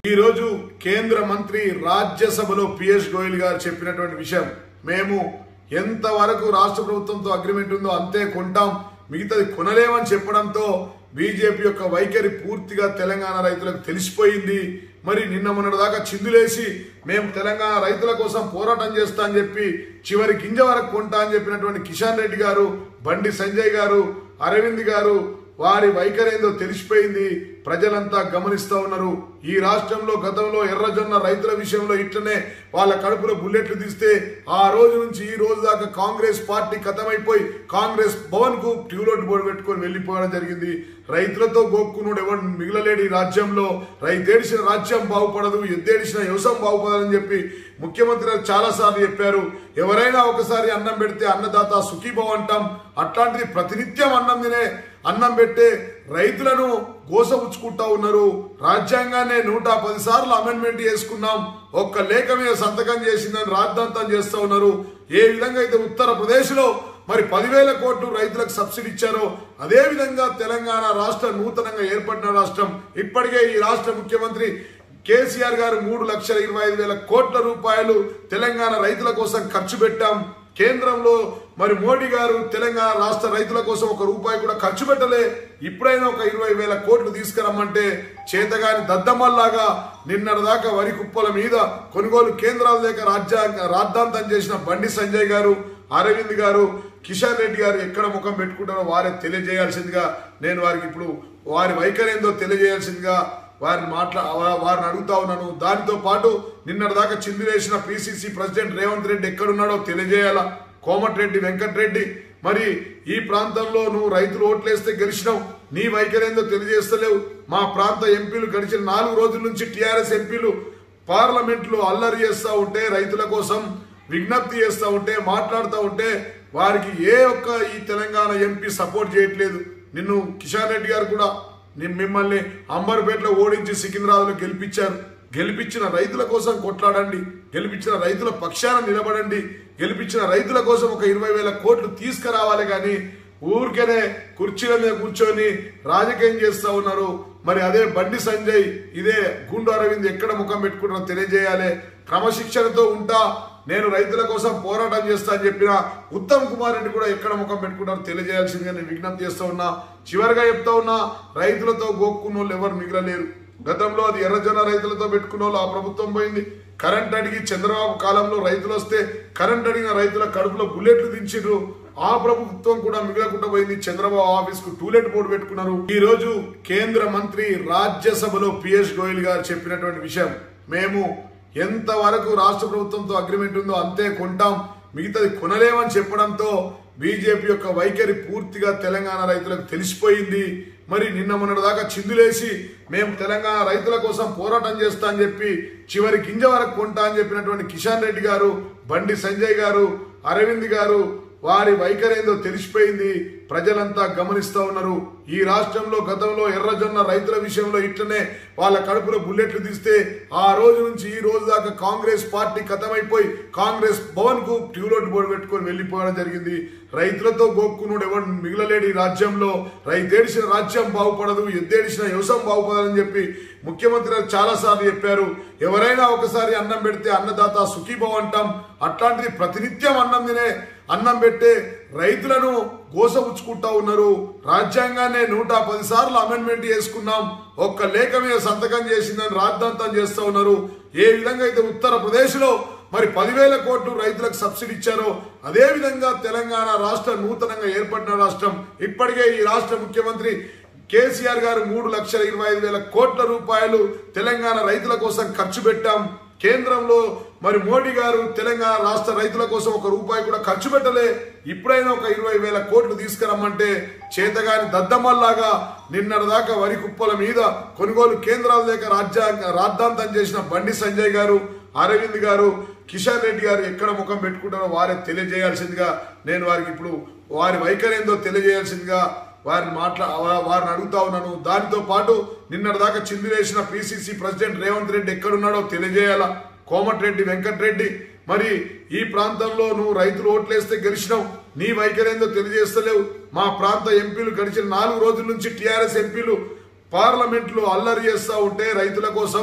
ఈ రోజు కేంద్ర మంత్రి రాజ్యసభలో పియూష్ గోయల్ గారు చెప్పినటువంటి విషయం మేము ఎంతవరకు రాష్ట్ర ప్రభుత్వంతో అగ్రిమెంట్ ఉందో అంతే కొంటాం మిగతాది కొనలేమని చెప్పడంతో బీజేపీ యొక్క వైఖరి పూర్తిగా తెలంగాణ రైతులకు తెలిసిపోయింది మరి నిన్న మొన్నటి దాకా చిందులేసి మేము తెలంగాణ రైతుల కోసం పోరాటం చేస్తా అని చెప్పి చివరి గింజ వరకు కొంటా అని చెప్పినటువంటి కిషన్ రెడ్డి గారు బండి సంజయ్ గారు అరవింద్ గారు వారి వైఖరి ఏందో తెలిసిపోయింది ప్రజలంతా గమనిస్తా ఉన్నారు ఈ రాష్ట్రంలో గతంలో ఎర్రజొన్న రైతుల విషయంలో ఇట్లనే వాళ్ళ కడుపులో బుల్లెట్లు తీస్తే ఆ రోజు నుంచి ఈ రోజు దాకా కాంగ్రెస్ పార్టీ కథమైపోయి కాంగ్రెస్ భవన్ కు ట్యూలోట్ బోర్డు పెట్టుకొని వెళ్లిపోవడం జరిగింది రైతులతో గోక్కునుడు ఎవరు మిగిలలేడు ఈ రాజ్యంలో రైతేడిసిన రాజ్యం బాగుపడదు ఎద్దేడిసిన వ్యవసాయం బాగుపడదని చెప్పి ముఖ్యమంత్రి గారు చాలా సార్లు చెప్పారు ఎవరైనా ఒకసారి అన్నం పెడితే అన్నదాత సుఖీభవ అంటాం అట్లాంటిది ప్రతినిత్యం అన్నం తినే అన్నం పెట్టే రైతులను గోసపుచ్చుకుంటా ఉన్నారు రాజ్యాంగాన్ని నూట పది సార్లు అమెండ్మెంట్ చేసుకున్నాం ఒక్క లేఖ మీద సంతకం చేసిందని రాద్ధాంతం చేస్తా ఉన్నారు ఏ విధంగా అయితే ఉత్తరప్రదేశ్ లో మరి పదివేల కోట్లు రైతులకు సబ్సిడీ ఇచ్చారో అదే విధంగా తెలంగాణ రాష్ట్ర నూతనంగా ఏర్పడిన రాష్ట్రం ఇప్పటికే ఈ రాష్ట్ర ముఖ్యమంత్రి కేసీఆర్ గారు మూడు లక్షల ఇరవై ఐదు వేల కోట్ల రూపాయలు తెలంగాణ రైతుల కోసం ఖర్చు పెట్టాం కేంద్రంలో మరి మోడీ గారు తెలంగాణ రాష్ట్ర రైతుల కోసం ఒక రూపాయి కూడా ఖర్చు పెట్టలే ఇప్పుడైనా ఒక ఇరవై వేల కోట్లు తీసుకురమ్మంటే చేతగాని దద్దమ్మల్లాగా నిన్నటిదాకా వరి కుప్పల మీద కొనుగోలు కేంద్రాల లేక రాజ్యాంగ రాద్ధాంతం చేసిన బండి సంజయ్ గారు అరవింద్ గారు కిషన్ రెడ్డి గారు ఎక్కడ ముఖం పెట్టుకుంటారో వారే తెలియజేయాల్సిందిగా నేను వారికి ఇప్పుడు వారి వైఖరి ఏందో తెలియజేయాల్సిందిగా వారిని మాట్లా వా- వారిని అడుగుతా ఉన్నాను దానితో పాటు నిన్నటి దాకా చిందు వేసిన పిసిసి ప్రెసిడెంట్ రేవంత్ రెడ్డి ఎక్కడున్నాడో తెలియజేయాలా కోమటిరెడ్డి వెంకటరెడ్డి మరి ఈ ప్రాంతంలో నువ్వు రైతులు ఓట్లేస్తే గెలిచినావు నీ వైఖరి ఏందో తెలియజేస్తలేవు మా ప్రాంత ఎంపీలు గడిచిన నాలుగు రోజుల నుంచి టీఆర్ఎస్ ఎంపీలు పార్లమెంట్ లో అల్లరి చేస్తా ఉంటే రైతుల కోసం విజ్ఞప్తి చేస్తా ఉంటే మాట్లాడుతూ ఉంటే వారికి ఏ ఒక్క ఈ తెలంగాణ ఎంపీ సపోర్ట్ చేయట్లేదు నిన్ను కిషన్ రెడ్డి గారు కూడా ని- మిమ్మల్ని అంబర్పేటలో ఓడించి సికింద్రాబాద్లో గెలిపించారు గెలిపించిన రైతుల కోసం కొట్లాడండి గెలిపించిన రైతుల పక్షాన నిలబడండి గెలిపించిన రైతుల కోసం ఒక ఇరవై వేల కోట్లు తీసుకురావాలి కానీ ఊరికేనే కుర్చీల మీద కూర్చొని రాజకీయం చేస్తా ఉన్నారు మరి అదే బండి సంజయ్ ఇదే గుండు అరవింద్ ఎక్కడ ముఖం పెట్టుకుంటారో తెలియజేయాలి క్రమశిక్షణతో ఉంటా నేను రైతుల కోసం పోరాటం చేస్తా అని చెప్పిన ఉత్తమ్ కుమార్ రెడ్డి కూడా ఎక్కడ ముఖం పెట్టుకుంటారో తెలియజేయాల్సిందిగా నేను విజ్ఞప్తి చేస్తా ఉన్నా చివరిగా చెప్తా ఉన్నా రైతులతో గోక్కున్న వాళ్ళు ఎవరు మిగలలేరు గతంలో అది ఎర్రజొన్న రైతులతో పెట్టుకున్న వాళ్ళు ఆ ప్రభుత్వం పోయింది కరెంట్ అడిగి చంద్రబాబు కాలంలో రైతులు వస్తే కరెంట్ అడిగిన రైతుల కడుపులో బుల్లెట్లు దించిర్రు ఆ ప్రభుత్వం కూడా మిగలకుండా పోయింది చంద్రబాబు ఆఫీస్ కు టూలెట్ బోర్డు పెట్టుకున్నారు ఈ రోజు కేంద్ర మంత్రి రాజ్యసభలో పియూష్ గోయల్ గారు చెప్పినటువంటి విషయం మేము ఎంతవరకు రాష్ట్ర ప్రభుత్వంతో అగ్రిమెంట్ ఉందో అంతే కొంటాం మిగతాది కొనలేమని చెప్పడంతో బీజేపీ యొక్క వైఖరి పూర్తిగా తెలంగాణ రైతులకు తెలిసిపోయింది మరి నిన్న మొన్నటి దాకా చిందులేసి మేము తెలంగాణ రైతుల కోసం పోరాటం చేస్తా అని చెప్పి చివరి గింజ వరకు కొంటా అని చెప్పినటువంటి కిషన్ రెడ్డి గారు బండి సంజయ్ గారు అరవింద్ గారు వారి వైఖరి ఏందో తెలిసిపోయింది ప్రజలంతా గమనిస్తా ఉన్నారు ఈ రాష్ట్రంలో గతంలో ఎర్రజొన్న రైతుల విషయంలో ఇట్లనే వాళ్ళ కడుపులో బుల్లెట్లు తీస్తే ఆ రోజు నుంచి ఈ రోజు దాకా కాంగ్రెస్ పార్టీ కథమైపోయి కాంగ్రెస్ భవన్ కు ట్యూలోట్ బోర్డు పెట్టుకొని వెళ్లిపోవడం జరిగింది రైతులతో గోక్కునుడు ఎవరు మిగిలలేడు ఈ రాజ్యంలో రైతేడిసిన రాజ్యం బాగుపడదు ఎద్దేడిసిన వ్యవసాయం బాగుపడదని చెప్పి ముఖ్యమంత్రి గారు చాలా సార్లు చెప్పారు ఎవరైనా ఒకసారి అన్నం పెడితే అన్నదాత సుఖీభవ అంటాం అట్లాంటిది ప్రతినిత్యం అన్నం తినే అన్నం పెట్టే రైతులను గోసపుచ్చుకుంటా ఉన్నారు రాజ్యాంగాన్ని నూట పది సార్లు అమెండ్మెంట్ చేసుకున్నాం ఒక్క లేఖ మీద సంతకం చేసిందని రాద్ధాంతం చేస్తా ఉన్నారు ఏ విధంగా అయితే ఉత్తరప్రదేశ్ లో మరి పదివేల కోట్లు రైతులకు సబ్సిడీ ఇచ్చారో అదే విధంగా తెలంగాణ రాష్ట్ర నూతనంగా ఏర్పడిన రాష్ట్రం ఇప్పటికే ఈ రాష్ట్ర ముఖ్యమంత్రి కేసీఆర్ గారు మూడు లక్షల ఇరవై ఐదు వేల కోట్ల రూపాయలు తెలంగాణ రైతుల కోసం ఖర్చు పెట్టాం కేంద్రంలో మరి మోడీ గారు తెలంగాణ రాష్ట్ర రైతుల కోసం ఒక రూపాయి కూడా ఖర్చు పెట్టలే ఇప్పుడైనా ఒక ఇరవై వేల కోట్లు తీసుకురమ్మంటే చేతగాని దద్దమ్మల్లాగా నిన్నటిదాకా వరి కుప్పల మీద కొనుగోలు కేంద్రాల లేక రాజ్యాంగ రాద్ధాంతం చేసిన బండి సంజయ్ గారు అరవింద్ గారు కిషన్ రెడ్డి గారు ఎక్కడ ముఖం పెట్టుకుంటారో వారే తెలియజేయాల్సిందిగా నేను వారికి ఇప్పుడు వారి వైఖరి ఏందో తెలియజేయాల్సిందిగా వారిని మాట్లా వా- వారిని అడుగుతా ఉన్నాను దానితో పాటు నిన్నటి దాకా చిందు వేసిన పిసిసి ప్రెసిడెంట్ రేవంత్ రెడ్డి ఎక్కడున్నాడో తెలియజేయాలా కోమటిరెడ్డి వెంకటరెడ్డి మరి ఈ ప్రాంతంలో నువ్వు రైతులు ఓట్లేస్తే గెలిచినావు నీ వైఖరి ఏందో తెలియజేస్తలేవు మా ప్రాంత ఎంపీలు గడిచిన నాలుగు రోజుల నుంచి టీఆర్ఎస్ ఎంపీలు పార్లమెంట్ లో అల్లరి చేస్తా ఉంటే రైతుల కోసం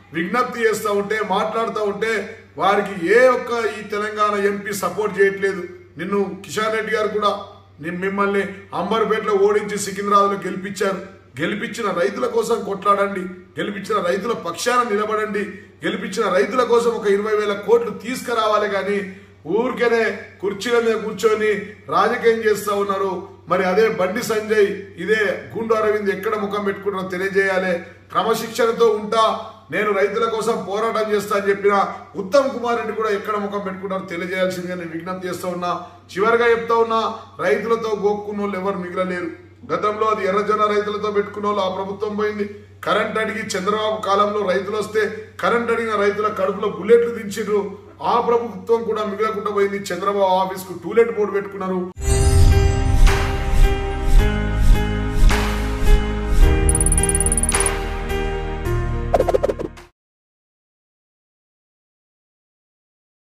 విజ్ఞప్తి చేస్తూ ఉంటే మాట్లాడుతూ ఉంటే వారికి ఏ ఒక్క ఈ తెలంగాణ ఎంపీ సపోర్ట్ చేయట్లేదు నిన్ను కిషన్ రెడ్డి గారు కూడా నేను మిమ్మల్ని అంబర్పేటలో ఓడించి సికింద్రాబాద్లో గెలిపించారు గెలిపించిన రైతుల కోసం కొట్లాడండి గెలిపించిన రైతుల పక్షాన నిలబడండి గెలిపించిన రైతుల కోసం ఒక ఇరవై వేల కోట్లు తీసుకురావాలి కానీ ఊరికేనే కుర్చీల మీద కూర్చొని రాజకీయం చేస్తా ఉన్నారు మరి అదే బండి సంజయ్ ఇదే గుండు అరవింద్ ఎక్కడ ముఖం పెట్టుకుంటారో తెలియజేయాలి క్రమశిక్షణతో ఉంటా నేను రైతుల కోసం పోరాటం చేస్తా అని చెప్పిన ఉత్తమ్ కుమార్ రెడ్డి కూడా ఎక్కడ ముఖం పెట్టుకుంటారో తెలియజేయాల్సిందిగా నేను విజ్ఞప్తి చేస్తా ఉన్నా చివరిగా చెప్తా ఉన్నా రైతులతో గోక్కున్న వాళ్ళు ఎవరు మిగలలేరు గతంలో అది ఎర్రజొన్న రైతులతో పెట్టుకున్న వాళ్ళు ఆ ప్రభుత్వం పోయింది కరెంట్ అడిగి చంద్రబాబు కాలంలో రైతులు వస్తే కరెంట్ అడిగిన రైతుల కడుపులో బుల్లెట్లు దించిర్రు ఆ ప్రభుత్వం కూడా మిగలకుండా పోయింది చంద్రబాబు ఆఫీస్ కు టూలెట్ బోర్డు పెట్టుకున్నారు